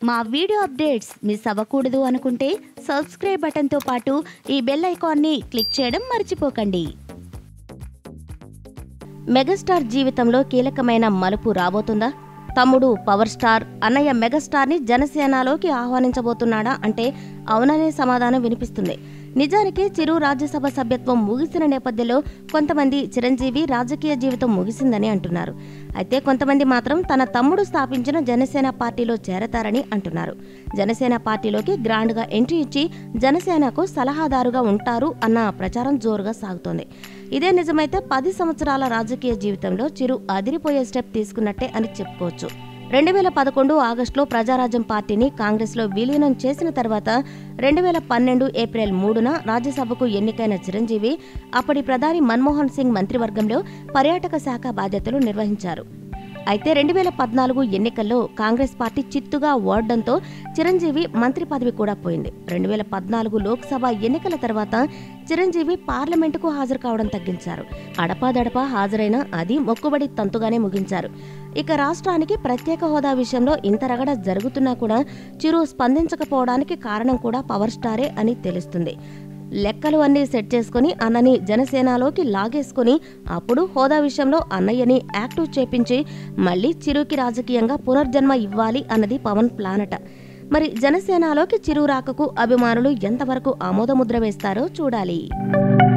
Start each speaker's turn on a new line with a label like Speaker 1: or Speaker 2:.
Speaker 1: మా video updates miss అవ్వకూడదు అనుకుంటే సబ్స్క్రైబ్ బటన్తో పాటు ఈ బెల్ ఐకాన్ని క్లిక్ చేయడం మర్చిపోకండి మెగాస్టార్ జీవితంలో కీలకమైన మలుపు రాబోతుందా తమ్ముడు పవర్ స్టార్ అన్నయ్య మెగాస్టార్ని జనసేనలోకి ఆహ్వానించబోతున్నాడా అంటే అవుననే సమాధానం వినిపిస్తుంది నిజానికి చిరు రాజ్యసభ సభ్యత్వం ముగిసిన నేపథ్యంలో కొంతమంది చిరంజీవి రాజకీయ జీవితం ముగిసిందని అంటున్నారు అయితే కొంతమంది మాత్రం తన తమ్ముడు స్థాపించిన జనసేన పార్టీలో చేరతారని అంటున్నారు జనసేన పార్టీలోకి గ్రాండ్గా ఎంట్రీ ఇచ్చి జనసేనకు సలహాదారుగా ఉంటారు అన్న ప్రచారం జోరుగా సాగుతోంది ఇదే నిజమైతే పది సంవత్సరాల రాజకీయ జీవితంలో చిరు అదిరిపోయే స్టెప్ తీసుకున్నట్టే అని చెప్పుకోవచ్చు రెండు వేల పదకొండు ఆగస్టులో ప్రజారాజ్యం పార్టీని కాంగ్రెస్లో విలీనం చేసిన తర్వాత రెండు వేల పన్నెండు ఏప్రిల్ మూడున రాజ్యసభకు ఎన్నికైన చిరంజీవి అప్పటి ప్రధాని మన్మోహన్ సింగ్ మంత్రివర్గంలో పర్యాటక శాఖ బాధ్యతలు నిర్వహించారు అయితే రెండు వేల పద్నాలుగు ఎన్నికల్లో కాంగ్రెస్ పార్టీ చిత్తుగా ఓడడంతో చిరంజీవి మంత్రి పదవి కూడా పోయింది రెండు వేల పద్నాలుగు లోక్సభ ఎన్నికల తర్వాత చిరంజీవి పార్లమెంటుకు హాజరు కావడం తగ్గించారు అడపాదడపా హాజరైన అది మొక్కుబడి తంతుగానే ముగించారు ఇక రాష్ట్రానికి ప్రత్యేక హోదా విషయంలో ఇంత రగడ జరుగుతున్నా కూడా చిరు స్పందించకపోవడానికి కారణం కూడా పవర్ స్టారే అని తెలుస్తుంది లెక్కలు అన్నీ సెట్ చేసుకుని అన్నని జనసేనలోకి లాగేసుకుని అప్పుడు హోదా విషయంలో అన్నయ్యని యాక్టివ్ చేపించి మళ్ళీ చిరుకి రాజకీయంగా పునర్జన్మ ఇవ్వాలి అన్నది పవన్ ప్లానట మరి జనసేనలోకి చిరు రాకకు అభిమానులు ఎంతవరకు ఆమోదముద్ర వేస్తారో చూడాలి